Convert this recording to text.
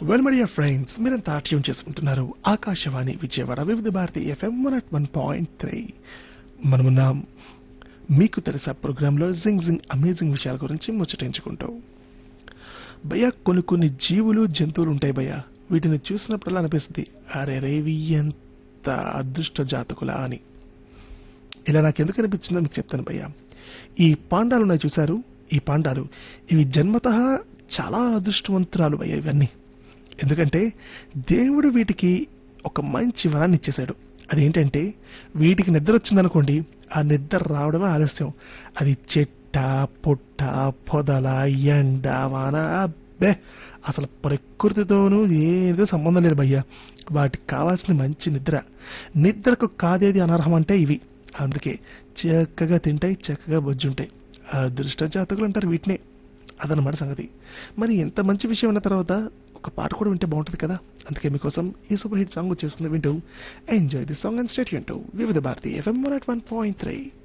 well my dear friends మీరంతా tune చేసుకుంటున్నారు Akashvani Vijayawada Vividh Bharati FM one at one point three మనమున్నాం మీకు తెలుసా ప్రోగ్రాంలో జింగ్ జింగ్ అమేజింగ్ విషయాల గురించి ముచ్చటించుకుంటాం భయ కొన్ని కొన్ని జీవులు జంతువులు ఉంటాయి భయ వీటిని చూసినప్పుడల్లా అనిపిస్తుంది అరే రేవి ఎంత అదృష్ట జాతకులా అని ఇలా నాకు ఎందుకు అనిపించిందో మీకు చెప్తాను భయ్య ఈ పాండాలు ఉన్నాయి చూశారు ఈ పాండాలు ఇవి జన్మత చాలా అదృష్టవంతురాలు భయ్య ఇవన్నీ ఎందుకంటే దేవుడు వీటికి ఒక మంచి వరాన్ని ఇచ్చేశాడు అదేంటంటే వీటికి నిద్ర వచ్చిందనుకోండి ఆ నిద్ర రావడమే ఆలస్యం అది చెట్ట పుట్ట పొదల ఎండ వాన అబ్బే అసలు ప్రకృతితోనూ ఏదో సంబంధం లేదు భయ్య వాటికి కావాల్సిన మంచి నిద్ర నిద్రకు కాదేది అనర్హం అంటే ఇవి అందుకే చక్కగా తింటాయి చక్కగా బొజ్జుంటాయి అదృష్ట జాతకులు అంటారు వీటినే అదనమాట సంగతి మరి ఎంత మంచి విషయం అన్న తర్వాత ఒక పాట కూడా వింటే బాగుంటుంది కదా అందుకే మీకోసం ఈ సూపర్ హిట్ సాంగ్ వచ్చేస్తుంది వింటూ enjoy the song and state వింటూ Vividh Bharati FM one at one point three